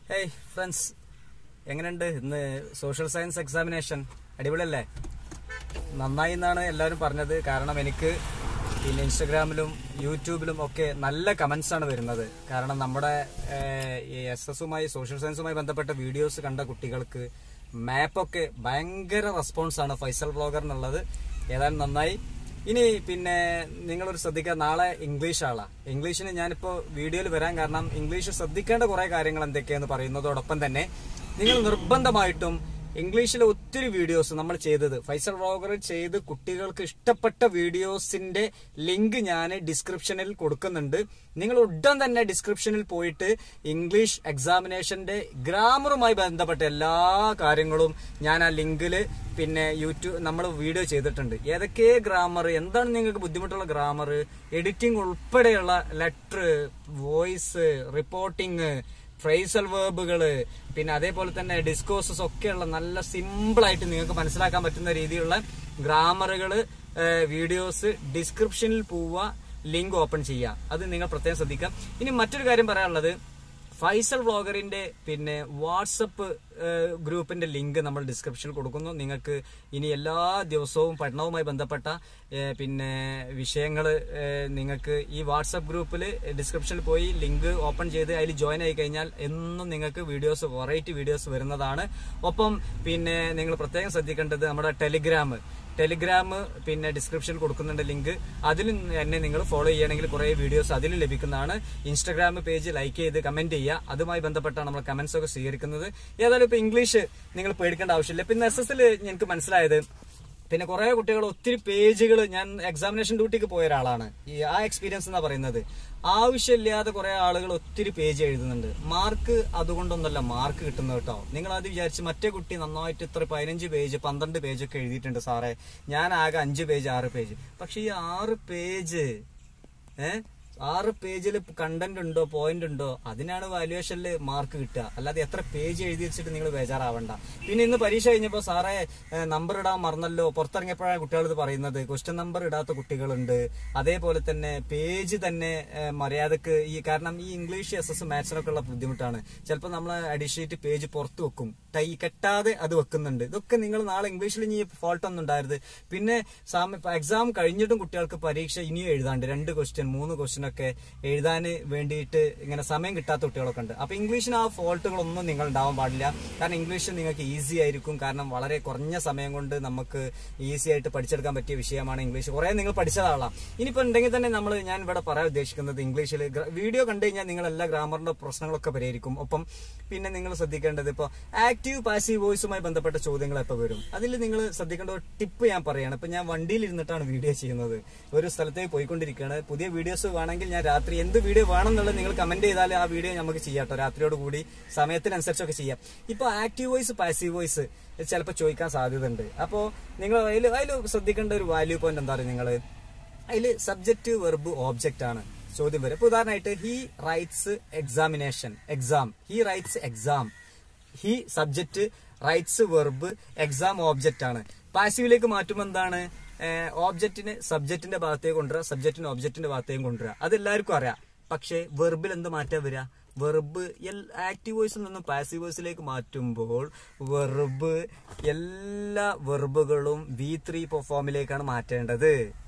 hey friends എങ്ങനെയുണ്ട് ഇന്ന് social science examination അടിപൊളിയല്ലേ നന്നായി എന്നാണ് എല്ലാവരും പറഞ്ഞത് കാരണം എനിക്ക് പിന്നെ ഇൻസ്റ്റഗ്രാമിലും യൂട്യൂബിലും ഒക്കെ നല്ല കമന്റ്സ് ആണ് വരുന്നത് കാരണം നമ്മുടെ എസ് എസുമായി സോഷ്യൽ സയൻസുമായി ബന്ധപ്പെട്ട വീഡിയോസ് കണ്ട കുട്ടികൾക്ക് മാപ്പൊക്കെ ഭയങ്കര റെസ്പോൺസ് ആണ് ഫൈസൽ ബ്ലോഗർ എന്നുള്ളത് ഏതായാലും നന്നായി ഇനി പിന്നെ നിങ്ങളൊരു ശ്രദ്ധിക്കുക നാളെ ഇംഗ്ലീഷ് ആളാ ഇംഗ്ലീഷിന് ഞാനിപ്പോ വീഡിയോയിൽ വരാൻ കാരണം ഇംഗ്ലീഷ് ശ്രദ്ധിക്കേണ്ട കുറെ കാര്യങ്ങൾ എന്തൊക്കെയാന്ന് പറയുന്നതോടൊപ്പം തന്നെ നിങ്ങൾ നിർബന്ധമായിട്ടും ഇംഗ്ലീഷിലെ ഒത്തിരി വീഡിയോസ് നമ്മൾ ചെയ്തത് ഫൈസൽ വ്ളോഗർ ചെയ്ത് കുട്ടികൾക്ക് ഇഷ്ടപ്പെട്ട വീഡിയോസിന്റെ ലിങ്ക് ഞാൻ ഡിസ്ക്രിപ്ഷനിൽ കൊടുക്കുന്നുണ്ട് നിങ്ങൾ ഉടൻ തന്നെ ഡിസ്ക്രിപ്ഷനിൽ പോയിട്ട് ഇംഗ്ലീഷ് എക്സാമിനേഷന്റെ ഗ്രാമറുമായി ബന്ധപ്പെട്ട എല്ലാ കാര്യങ്ങളും ഞാൻ ആ ലിങ്കിൽ പിന്നെ യൂട്യൂബ് നമ്മൾ വീഡിയോ ചെയ്തിട്ടുണ്ട് ഏതൊക്കെ ഗ്രാമർ എന്താണ് നിങ്ങൾക്ക് ബുദ്ധിമുട്ടുള്ള ഗ്രാമർ എഡിറ്റിംഗ് ഉൾപ്പെടെയുള്ള ലെറ്റർ വോയിസ് റിപ്പോർട്ടിംഗ് ഫ്രൈസൽ വേർബുകള് പിന്നെ അതേപോലെ തന്നെ ഡിസ്കോഴ്സസ് ഒക്കെയുള്ള നല്ല സിമ്പിൾ ആയിട്ട് നിങ്ങൾക്ക് മനസ്സിലാക്കാൻ പറ്റുന്ന രീതിയിലുള്ള ഗ്രാമറുകള് വീഡിയോസ് ഡിസ്ക്രിപ്ഷനിൽ പോവുക ലിങ്ക് ഓപ്പൺ ചെയ്യുക അത് നിങ്ങൾ പ്രത്യേകം ശ്രദ്ധിക്കാം ഇനി മറ്റൊരു കാര്യം പറയാനുള്ളത് ഫൈസൽ വ്ളോഗറിന്റെ പിന്നെ വാട്സപ്പ് ഗ്രൂപ്പിന്റെ ലിങ്ക് നമ്മൾ ഡിസ്ക്രിപ്ഷനിൽ കൊടുക്കുന്നു നിങ്ങൾക്ക് ഇനി എല്ലാ ദിവസവും പഠനവുമായി ബന്ധപ്പെട്ട ഏഹ്, പിന്നെ വിഷയങ്ങൾ നിങ്ങൾക്ക് ഈ വാട്സപ്പ് ഗ്രൂപ്പിൽ ഡിസ്ക്രിപ്ഷനിൽ പോയി ലിങ്ക് ഓപ്പൺ ചെയ്ത് അതിൽ ജോയിൻ ആയി കഴിഞ്ഞാൽ എന്നും നിങ്ങൾക്ക് വീഡിയോസ് വെറൈറ്റി വീഡിയോസ് വരുന്നതാണ് ഒപ്പം പിന്നെ നിങ്ങൾ പ്രത്യേകം ശ്രദ്ധിക്കേണ്ടത് നമ്മുടെ ടെലിഗ്രാം ടെലിഗ്രാം പിന്നെ ഡിസ്ക്രിപ്ഷനിൽ കൊടുക്കുന്നുണ്ട് ലിങ്ക് അതിൽ എന്നെ നിങ്ങൾ ഫോളോ ചെയ്യണമെങ്കിൽ കുറെ വീഡിയോസ് അതിൽ ലഭിക്കുന്നതാണ് ഇൻസ്റ്റാഗ്രാം പേജ് ലൈക്ക് ചെയ്ത് കമന്റ് ചെയ്യുക അതുമായി ബന്ധപ്പെട്ടാണ് നമ്മൾ കമന്റ്സ് ഒക്കെ സ്വീകരിക്കുന്നത് ഏതായാലും ഇപ്പൊ ഇംഗ്ലീഷ് നിങ്ങൾ പേടിക്കേണ്ട ആവശ്യമില്ല പിന്നെ എസ് എസ് എൽ എനിക്ക് മനസ്സിലായത് പിന്നെ കുറെ കുട്ടികൾ ഒത്തിരി പേജുകൾ ഞാൻ എക്സാമിനേഷൻ ഡ്യൂട്ടിക്ക് പോയ ഒരാളാണ് ഈ ആ എക്സ്പീരിയൻസ് എന്നാ പറയുന്നത് ആവശ്യമില്ലാതെ കുറെ ആളുകൾ ഒത്തിരി പേജ് എഴുതുന്നുണ്ട് മാർക്ക് അതുകൊണ്ടൊന്നല്ല മാർക്ക് കിട്ടുന്നത് കേട്ടോ നിങ്ങൾ അത് വിചാരിച്ച് മറ്റേ കുട്ടി നന്നായിട്ട് ഇത്ര പതിനഞ്ച് പേജ് പന്ത്രണ്ട് പേജ് ഒക്കെ എഴുതിയിട്ടുണ്ട് സാറേ ഞാൻ ആകെ അഞ്ച് പേജ് ആറ് പേജ് പക്ഷെ ഈ ആറ് പേജ് ഏഹ് ആറ് പേജിൽ കണ്ടന്റ് ഉണ്ടോ പോയിന്റ് ഉണ്ടോ അതിനാണ് വാല്യുവേഷനിൽ മാർക്ക് കിട്ടുക അല്ലാതെ എത്ര പേജ് എഴുതി വെച്ചിട്ട് നിങ്ങൾ ബേജാറാവണ്ട പിന്നെ ഇന്ന് പരീക്ഷ കഴിഞ്ഞപ്പോൾ സാറേ നമ്പർ ഇടാൻ മറന്നല്ലോ പുറത്തിറങ്ങിയപ്പോഴാണ് കുട്ടികൾ ഇത് പറയുന്നത് ക്വസ്റ്റ്യൻ നമ്പർ ഇടാത്ത കുട്ടികളുണ്ട് അതേപോലെ തന്നെ പേജ് തന്നെ ഏഹ്, മര്യാദക്ക് ഈ കാരണം ഈ ഇംഗ്ലീഷ് എസ് എസ് മാത്സിനൊക്കെ ഉള്ള ബുദ്ധിമുട്ടാണ് ചിലപ്പോൾ നമ്മൾ അഡീഷീറ്റ് പേജ് പുറത്ത് വെക്കും ടൈ കെട്ടാതെ അത് വെക്കുന്നുണ്ട് ഇതൊക്കെ നിങ്ങൾ നാളെ ഇംഗ്ലീഷിൽ ഇനി ഫോൾട്ട് ഒന്നും ഉണ്ടായത് പിന്നെ എക്സാം കഴിഞ്ഞിട്ടും കുട്ടികൾക്ക് പരീക്ഷ ഇനിയും എഴുതാണ്ട് രണ്ട് ക്വസ്റ്റ്യൻ മൂന്ന് ക്വസ്റ്റ്യൻ ഒക്കെ എഴുതാൻ വേണ്ടിയിട്ട് ഇങ്ങനെ സമയം കിട്ടാത്ത കുട്ടികളൊക്കെ ഉണ്ട് അപ്പൊ ഇംഗ്ലീഷിന് ആ ഫോൾട്ടുകളൊന്നും നിങ്ങൾ ഉണ്ടാവാൻ പാടില്ല കാരണം ഇംഗ്ലീഷ് നിങ്ങൾക്ക് ഈസി ആയിരിക്കും കാരണം വളരെ കുറഞ്ഞ സമയം കൊണ്ട് നമുക്ക് ഈസി ആയിട്ട് പഠിച്ചെടുക്കാൻ പറ്റിയ വിഷയമാണ് ഇംഗ്ലീഷ് കുറെ നിങ്ങൾ പഠിച്ചതാളാം ഇനിയിപ്പോ ഉണ്ടെങ്കിൽ തന്നെ നമ്മൾ ഞാൻ ഇവിടെ പറയാൻ ഉദ്ദേശിക്കുന്നത് ഇംഗ്ലീഷിൽ വീഡിയോ കണ്ടു കഴിഞ്ഞാൽ നിങ്ങൾ എല്ലാ ഗ്രാമറിന്റെ പ്രശ്നങ്ങളൊക്കെ പരിഹരിക്കും ഒപ്പം പിന്നെ നിങ്ങൾ ശ്രദ്ധിക്കേണ്ടത് ഇപ്പോൾ ആക്റ്റീവ് പാസീവ് വോയിസുമായി ബന്ധപ്പെട്ട ചോദ്യങ്ങൾ എപ്പോൾ വരും അതിൽ നിങ്ങൾ ശ്രദ്ധിക്കേണ്ട ഒരു ടിപ്പ് ഞാൻ പറയാണ് ഇപ്പൊ ഞാൻ വണ്ടിയിൽ ഇരുന്നിട്ടാണ് വീഡിയോ ചെയ്യുന്നത് ഒരു സ്ഥലത്തേക്ക് പോയിക്കൊണ്ടിരിക്കുകയാണ് പുതിയ വീഡിയോസ് വേണമെങ്കിൽ ഞാൻ രാത്രി എന്ത് വീഡിയോ വേണമെന്നുള്ളത് നിങ്ങൾ കമന്റ് ചെയ്താൽ ആ വീഡിയോ നമുക്ക് ചെയ്യാം കേട്ടോ രാത്രിയോട് കൂടി സമയത്തിനനുസരിച്ചൊക്കെ ചെയ്യാം ഇപ്പൊ ആക്റ്റീവ് വോയിസ് പാസീവ് വോയിസ് ചിലപ്പോൾ ചോദിക്കാൻ സാധ്യതയുണ്ട് അപ്പോൾ നിങ്ങൾ അതിൽ അതിൽ ശ്രദ്ധിക്കേണ്ട ഒരു വാല്യൂ പോയിന്റ് എന്താ പറയുക നിങ്ങൾ അതിൽ സബ്ജക്റ്റ് വെർബ് ഓബ്ജക്റ്റ് ആണ് ചോദ്യം വരും ഇപ്പൊ ഉദാഹരണമായിട്ട് he writes examination exam he writes exam he subject writes verb exam object ആണ് പാസീവിലേക്ക് മാറ്റുമ്പോൾ എന്താണ് ഓബ്ജക്റ്റിന് സബ്ജക്റ്റിന്റെ ഭാഗത്തേക്ക് കൊണ്ടുവരിക സബ്ജക്റ്റിന് ഓബ്ജക്റ്റിന്റെ ഭാഗത്തേക്ക് കൊണ്ടുവരിക അത് എല്ലാവർക്കും അറിയാം പക്ഷേ വെർബിൽ എന്ത് മാറ്റാ വരിക വെർബ് ആക്റ്റീവ് വോയിസിൽ നിന്നും പാസീവ് വോയിസിലേക്ക് മാറ്റുമ്പോൾ വെർബ് എല്ലാ വെർബുകളും വി ത്രീ ഫോമിലേക്കാണ് മാറ്റേണ്ടത്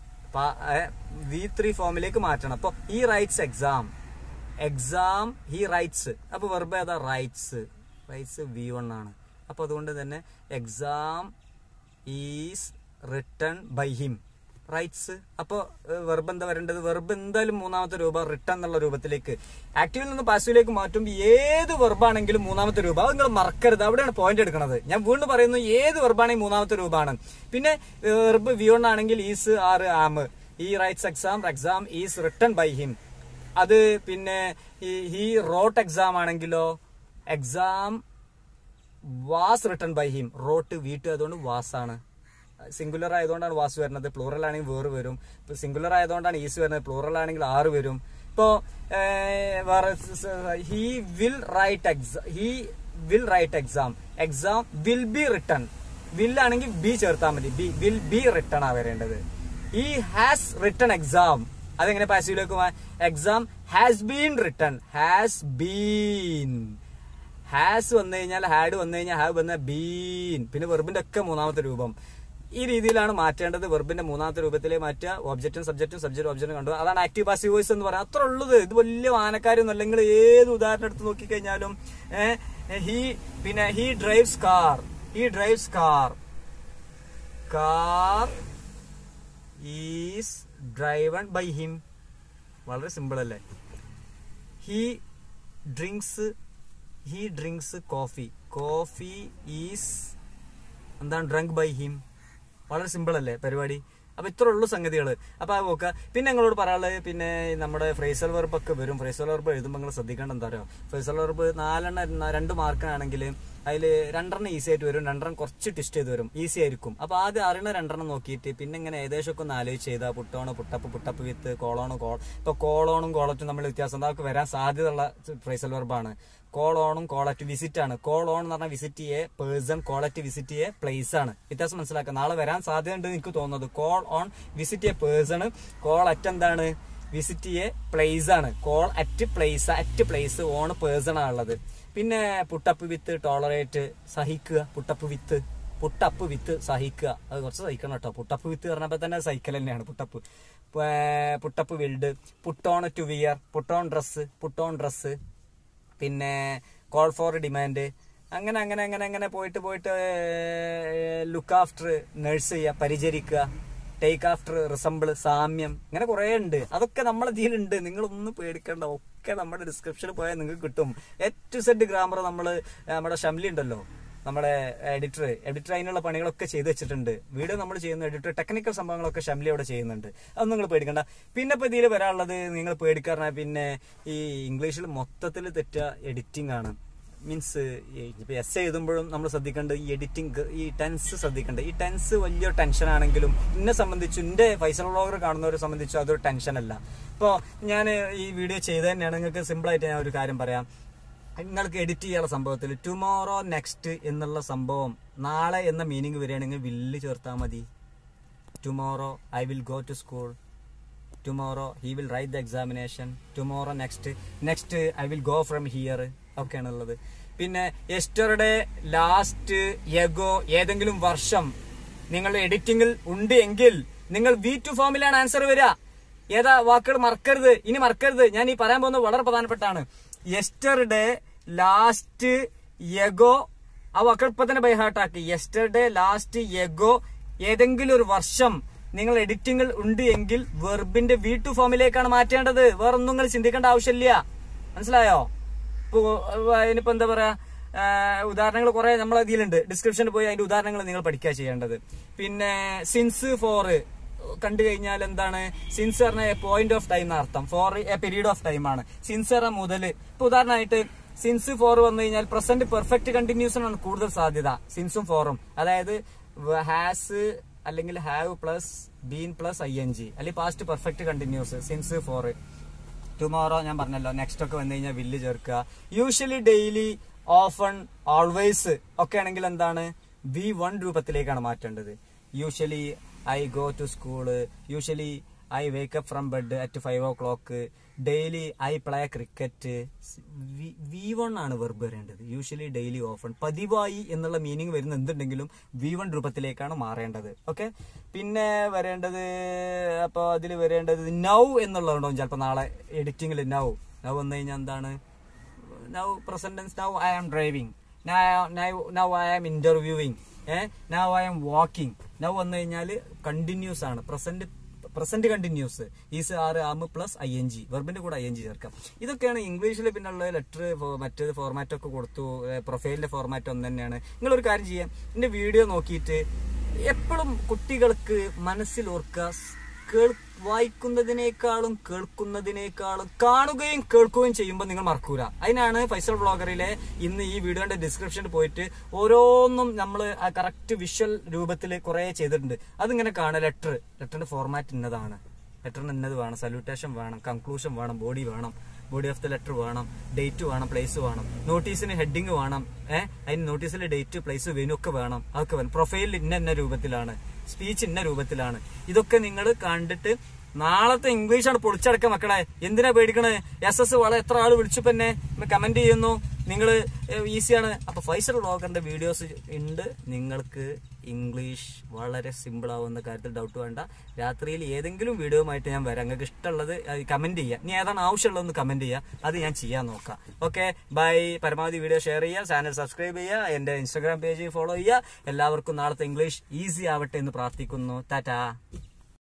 വി ത്രീ ഫോമിലേക്ക് മാറ്റണം അപ്പൊ ഈ writes exam exam he writes അപ്പൊ വെർബ് ഏതാ റൈറ്റ്സ് റൈറ്റ്സ് വി വൺ ആണ് അപ്പൊ അതുകൊണ്ട് തന്നെ exam is written by him writes അപ്പോൾ വെർബ് എന്താ വരേണ്ടത് വെർബ് എന്തായാലും മൂന്നാമത്തെ രൂപ റിട്ടൺ എന്നുള്ള രൂപത്തിലേക്ക് ആക്റ്റീവിൽ നിന്ന് പാസീവിലേക്ക് മാറ്റുമ്പോൾ ഏത് വെർബാണെങ്കിലും മൂന്നാമത്തെ രൂപ അത് നിങ്ങൾ മറക്കരുത് അവിടെയാണ് പോയിന്റ് എടുക്കുന്നത് ഞാൻ വീണ്ടും പറയുന്നു ഏത് വെർബാണെങ്കിൽ മൂന്നാമത്തെ രൂപമാണ് പിന്നെ വെർബ് വി വൺ ആണെങ്കിൽ is are am he writes exam exam is written by him അത് പിന്നെ ഈ റോട്ട് എക്സാം ആണെങ്കിലോ exam was written by him wrote വീട്ട് അതുകൊണ്ട് വാസ് ആണ് സിംഗുലർ ആയതുകൊണ്ടാണ് വാസ് വരുന്നത് പ്ലൂറൽ ആണെങ്കിൽ വേറെ വരും ഇപ്പൊ സിംഗുലർ ആയതുകൊണ്ടാണ് ഈസ് വരുന്നത് പ്ലൂറൽ ആണെങ്കിൽ ആറ് വരും ഇപ്പോ വേറെ he will write exam he will write exam exam will be written will ആണെങ്കിൽ ബി ചേർത്താൽ മതി ബി വിൽ ബി റിട്ടൺ ആ വരേണ്ടത് ഹി ഹാസ് റിട്ടൺ എക്സാം അതെങ്ങനെ പാസീവിലേക്ക് exam has been written has been has വന്നു കഴിഞ്ഞാൽ ഹാഡ് വന്നു കഴിഞ്ഞാൽ ഹാവ് വന്ന ബീൻ പിന്നെ വെർബിന്റെ ഒക്കെ മൂന്നാമത്തെ രൂപം ഈ രീതിയിലാണ് മാറ്റേണ്ടത് വെർബിന്റെ മൂന്നാമത്തെ രൂപത്തിലേ മാറ്റുക ഒബ്ജക്റ്റും സബ്ജക്റ്റും സബ്ജക്റ്റ് ഒബ്ജക്റ്റും കണ്ടു അതാണ് ആക്റ്റീവ് പാസീവ് വോയിസ് എന്ന് പറയാം അത്ര ഉള്ളത് ഇത് വലിയ വാനക്കാരൊന്നും അല്ലെങ്കിൽ ഏത് ഉദാഹരണം എടുത്ത് നോക്കിക്കഴിഞ്ഞാലും ഹി പിന്നെ he drives car he drives car car is driven by him വളരെ സിമ്പിൾ അല്ലേ he drinks he drinks coffee coffee is എന്താണ് ഡ്രങ്ക് ബൈ ഹിം വളരെ സിമ്പിൾ അല്ലേ പരിപാടി അപ്പൊ ഇത്ര ഉള്ളു സംഗതികൾ അപ്പൊ അത് നോക്കുക പിന്നെ ഞങ്ങളോട് പറയാനുള്ളത് പിന്നെ നമ്മുടെ ഫ്രേസൽ വെർബ് ഒക്കെ വരും ഫ്രേസൽ വെർബ് എഴുതുമ്പോൾ നിങ്ങൾ ശ്രദ്ധിക്കേണ്ട എന്താ പറയുക ഫ്രേസൽ വെർബ് നാലെണ്ണം രണ്ട് മാർക്കിനാണെങ്കിൽ അതിൽ രണ്ടെണ്ണം ഈസി ആയിട്ട് വരും രണ്ടെണ്ണം കുറച്ച് ടിസ്റ്റ് ചെയ്ത് വരും ഈസി ആയിരിക്കും അപ്പൊ ആദ്യം അറിയണ രണ്ടെണ്ണം നോക്കിയിട്ട് പിന്നെ ഇങ്ങനെ ഏകദേശം ഒക്കെ ഒന്ന് ആലോചിച്ച് ചെയ്താൽ put on put up put up with call on call ഇപ്പൊ കോളോണും കോളറ്റും തമ്മിൽ വ്യത്യാസം അതൊക്കെ വരാൻ സാധ്യതയുള്ള ഫ്രേസൽ വെർബാണ് കോൾ ഓണും കോൾ അറ്റ് വിസിറ്റ് ആണ് കോൾ ഓൺ എന്ന് പറഞ്ഞാൽ വിസിറ്റ് ചെയ്യേ പേഴ്സൺ കോൾ അറ്റ് വിസിറ്റ് ചെയ്യേ പ്ലേസ് ആണ് വ്യത്യാസം മനസ്സിലാക്കുക നാളെ വരാൻ സാധ്യതയുണ്ട് എനിക്ക് തോന്നുന്നത് കോൾ ഓൺ വിസിറ്റ് ചെയ്യേ പേഴ്സൺ കോൾ അറ്റ് എന്താണ് വിസിറ്റ് ചെയ്യേ പ്ലേസ് ആണ് call at place at place on person ആണുള്ളത് പിന്നെ put up with tolerate സഹിക്കുക put up with put up with സഹിക്കുക അത് കുറച്ച് സഹിക്കണം കേട്ടോ പുട്ടപ്പ് വിത്ത് പറഞ്ഞപ്പോൾ തന്നെ സൈക്കിൾ തന്നെയാണ് പുട്ടപ്പ് പ- പുട്ടപ്പ് വിൽഡ് put on to wear put on dress put on dress പിന്നെ കോൾ ഫോർ ഡിമാൻഡ് അങ്ങനെ അങ്ങനെ അങ്ങനെ അങ്ങനെ പോയിട്ട് പോയിട്ട് ലുക്ക് ആഫ്റ്റർ നഴ്സ് ചെയ്യുക പരിചരിക്കുക ടേക്ക് ആഫ്റ്റർ റിസംബിൾ സാമ്യം ഇങ്ങനെ കുറേ ഉണ്ട് അതൊക്കെ നമ്മളെ ഇതിലുണ്ട് നിങ്ങളൊന്നും പേടിക്കേണ്ട ഒക്കെ നമ്മുടെ ഡിസ്ക്രിപ്ഷനിൽ പോയാൽ നിങ്ങൾക്ക് കിട്ടും എ സെഡ് ഗ്രാമർ നമ്മൾ നമ്മുടെ ഷംലി ഉണ്ടല്ലോ നമ്മുടെ എഡിറ്റർ എഡിറ്റർ അതിനുള്ള പണികളൊക്കെ ചെയ്ത് വെച്ചിട്ടുണ്ട് വീഡിയോ നമ്മൾ ചെയ്യുന്ന എഡിറ്റർ ടെക്നിക്കൽ സംഭവങ്ങളൊക്കെ ഷംലി അവിടെ ചെയ്യുന്നുണ്ട് അതൊന്നും നിങ്ങൾ പേടിക്കണ്ട പിന്നെ ഇപ്പൊ ഇതിൽ വരാനുള്ളത് നിങ്ങൾ പേടിക്കാറ പിന്നെ ഈ ഇംഗ്ലീഷിൽ മൊത്തത്തിൽ തെറ്റ എഡിറ്റിംഗ് ആണ് മീൻസ് ഇപ്പൊ എസ് എഴുതുമ്പോഴും നമ്മൾ ശ്രദ്ധിക്കേണ്ടത് ഈ എഡിറ്റിംഗ് ഈ ടെൻസ് ശ്രദ്ധിക്കേണ്ടത് ഈ ടെൻസ് വലിയൊരു ടെൻഷൻ ആണെങ്കിലും എന്നെ സംബന്ധിച്ചു എന്റെ ഫൈസൽ വ്ളോഗർ കാണുന്നവരെ സംബന്ധിച്ചു അതൊരു ടെൻഷൻ അല്ല ഇപ്പോൾ ഞാൻ ഈ വീഡിയോ ചെയ്ത് തന്നെയാണ് നിങ്ങൾക്ക് സിമ്പിൾ ആയിട്ട് ഞാൻ ഒരു കാര്യം പറയാം നിങ്ങൾക്ക് എഡിറ്റ് ചെയ്യാനുള്ള സംഭവത്തിൽ ടുമോറോ നെക്സ്റ്റ് എന്നുള്ള സംഭവം നാളെ എന്ന മീനിങ് വരികയാണെങ്കിൽ വില്ല് ചേർത്താൽ മതി tomorrow I will go to school tomorrow he will write the examination tomorrow next next I will go from here ഒക്കെയാണ് ഉള്ളത് പിന്നെ എസ്റ്ററുടെ ലാസ്റ്റ് എഗോ ഏതെങ്കിലും വർഷം നിങ്ങൾ എഡിറ്റിംഗിൽ ഉണ്ട് എങ്കിൽ നിങ്ങൾ വി ടു ഫോമിലാണ് ആൻസർ വരിക ഏതാ വാക്കുകൾ മറക്കരുത് ഇനി മറക്കരുത് ഞാൻ ഈ പറയാൻ പോകുന്നത് വളരെ പ്രധാനപ്പെട്ടാണ് എസ്റ്ററുടെ ലാസ്റ്റ് എഗോ ആ വാക്കുകൾ ഇപ്പൊ തന്നെ ബൈഹാർട്ടാക്കി യെസ്റ്റർഡേ ലാസ്റ്റ് എഗോ ഏതെങ്കിലും ഒരു വർഷം നിങ്ങൾ എഡിറ്റിംഗിൽ ഉണ്ട് എങ്കിൽ വെർബിന്റെ വി ടു ഫോമിലേക്കാണ് മാറ്റേണ്ടത് വേറൊന്നും നിങ്ങൾ ചിന്തിക്കേണ്ട ആവശ്യമില്ല മനസ്സിലായോ ഇപ്പൊ അതിനിപ്പോ എന്താ പറയാ ഉദാഹരണങ്ങൾ കുറെ നമ്മളെ ഇതിലുണ്ട് ഡിസ്ക്രിപ്ഷനിൽ പോയി അതിന്റെ ഉദാഹരണങ്ങൾ നിങ്ങൾ പഠിക്കുക ചെയ്യേണ്ടത് പിന്നെ സിൻസ് ഫോർ കണ്ടു കഴിഞ്ഞാൽ എന്താണ് സിൻസ് പറഞ്ഞ പോയിന്റ് ഓഫ് ടൈം അർത്ഥം for a period of time ആണ് സിൻസ് പറഞ്ഞ മുതൽ ഇപ്പൊ ഉദാഹരണമായിട്ട് സിൻസ് ഫോർ വന്നു കഴിഞ്ഞാൽ പ്രസന്റ് പെർഫെക്റ്റ് കണ്ടിന്യൂഷൻ ആണ് കൂടുതൽ സാധ്യത സിൻസും ഫോറും അതായത് ഹാസ് അല്ലെങ്കിൽ have plus been plus I N G അല്ലെങ്കിൽ past perfect continuous since for tomorrow ഞാൻ പറഞ്ഞല്ലോ നെക്സ്റ്റ് ഒക്കെ വന്നു കഴിഞ്ഞാൽ വില്ല് ചേർക്കുക യൂഷ്വലി ഡെയിലി ഓഫൺ ഓൾവേസ് ഒക്കെ ആണെങ്കിൽ എന്താണ് വി വൺ രൂപത്തിലേക്കാണ് മാറ്റേണ്ടത് usually I go to school usually I wake up from bed at five o'clock daily I play cricket V one ആണ് വെർബ് വരേണ്ടത് യൂഷ്വലി ഡെയിലി ഓഫൺ പതിവായി എന്നുള്ള meaning വരുന്ന എന്തുണ്ടെങ്കിലും വി വൺ രൂപത്തിലേക്കാണ് മാറേണ്ടത് ഓക്കെ പിന്നെ വരേണ്ടത് അപ്പോൾ അതിൽ വരേണ്ടത് നൗ എന്നുള്ളതുണ്ടാവും ചിലപ്പോൾ നാളെ എഡിറ്റിംഗിൽ നൗ നൗ വന്നു കഴിഞ്ഞാൽ എന്താണ് now present tense now I am driving now I am interviewing uh now I am walking now വന്നു കഴിഞ്ഞാൽ കണ്ടിന്യൂസ് ആണ് present present continuous is are am plus I N G വെർബിന്റെ കൂടെ ഐ എൻ ജി ചേർക്കാം ഇതൊക്കെയാണ് ഇംഗ്ലീഷിൽ പിന്നുള്ള ലെറ്റർ മറ്റേത് ഫോർമാറ്റ് ഒക്കെ കൊടുത്തു പ്രൊഫൈലിന്റെ ഫോർമാറ്റ് ഒന്ന് തന്നെയാണ് നിങ്ങൾ ഒരു കാര്യം ചെയ്യാം എന്റെ വീഡിയോ നോക്കിയിട്ട് എപ്പോഴും കുട്ടികൾക്ക് മനസ്സിൽ ഓർക്കുക കേൾ വായിക്കുന്നതിനേക്കാളും കേൾക്കുന്നതിനേക്കാളും കാണുകയും കേൾക്കുകയും ചെയ്യുമ്പോൾ നിങ്ങൾ മറക്കൂല അതിനാണ് ഫൈസൽ ബ്ലോഗറിലെ ഇന്ന് ഈ വീഡിയോന്റെ ഡിസ്ക്രിപ്ഷനിൽ പോയിട്ട് ഓരോന്നും നമ്മൾ ആ കറക്റ്റ് വിഷ്വൽ രൂപത്തിൽ കുറെ ചെയ്തിട്ടുണ്ട് അതിങ്ങനെ കാണുക ലെറ്റർ ലെറ്ററിന്റെ ഫോർമാറ്റ് ഇന്നതാണ് ലെറ്ററിന് ഇന്നത് വേണം സല്യൂട്ടേഷൻ വേണം കൺക്ലൂഷൻ വേണം ബോഡി വേണം ബോഡി ഓഫ് ദ ലെറ്റർ വേണം ഡേറ്റ് വേണം പ്ലേസ് വേണം നോട്ടീസിന് ഹെഡിങ് വേണം ഏഹ് അതിന് നോട്ടീസിൽ ഡേറ്റ് പ്ലേസ് വെനു ഒക്കെ വേണം അതൊക്കെ വേണം പ്രൊഫൈലിൽ ഇന്ന ഇന്ന രൂപത്തിലാണ് സ്പീച്ച് ഇന്ന രൂപത്തിലാണ് ഇതൊക്കെ നിങ്ങൾ കണ്ടിട്ട് നാളത്തെ ഇംഗ്ലീഷാണ് പൊളിച്ചടക്ക മക്കളെ എന്തിനാ പേടിക്കണേ എസ് എസ് വളരെ എത്ര ആള് വിളിച്ചപ്പോ എന്നെ കമന്റ് ചെയ്യുന്നു നിങ്ങൾ ഈസിയാണ് അപ്പൊ ഫൈസൽ വ്ളോഗറിന്റെ വീഡിയോസ് ഉണ്ട് നിങ്ങൾക്ക് ഇംഗ്ലീഷ് വളരെ സിമ്പിൾ ആവുന്ന കാര്യത്തിൽ ഡൗട്ട് വേണ്ട രാത്രിയിൽ ഏതെങ്കിലും വീഡിയോയുമായിട്ട് ഞാൻ വരാം നിങ്ങൾക്ക് ഇഷ്ടമുള്ളത് കമന്റ് ചെയ്യുക ഇനി ഏതാണ് ആവശ്യമുള്ളതെന്ന് കമന്റ് ചെയ്യുക അത് ഞാൻ ചെയ്യാൻ നോക്കാം ഓക്കെ ബൈ പരമാവധി വീഡിയോ ഷെയർ ചെയ്യുക ചാനൽ സബ്സ്ക്രൈബ് ചെയ്യുക എന്റെ ഇൻസ്റ്റാഗ്രാം പേജ് ഫോളോ ചെയ്യുക എല്ലാവർക്കും നാളത്തെ ഇംഗ്ലീഷ് ഈസി ആവട്ടെ എന്ന് പ്രാർത്ഥിക്കുന്നു ടാറ്റാ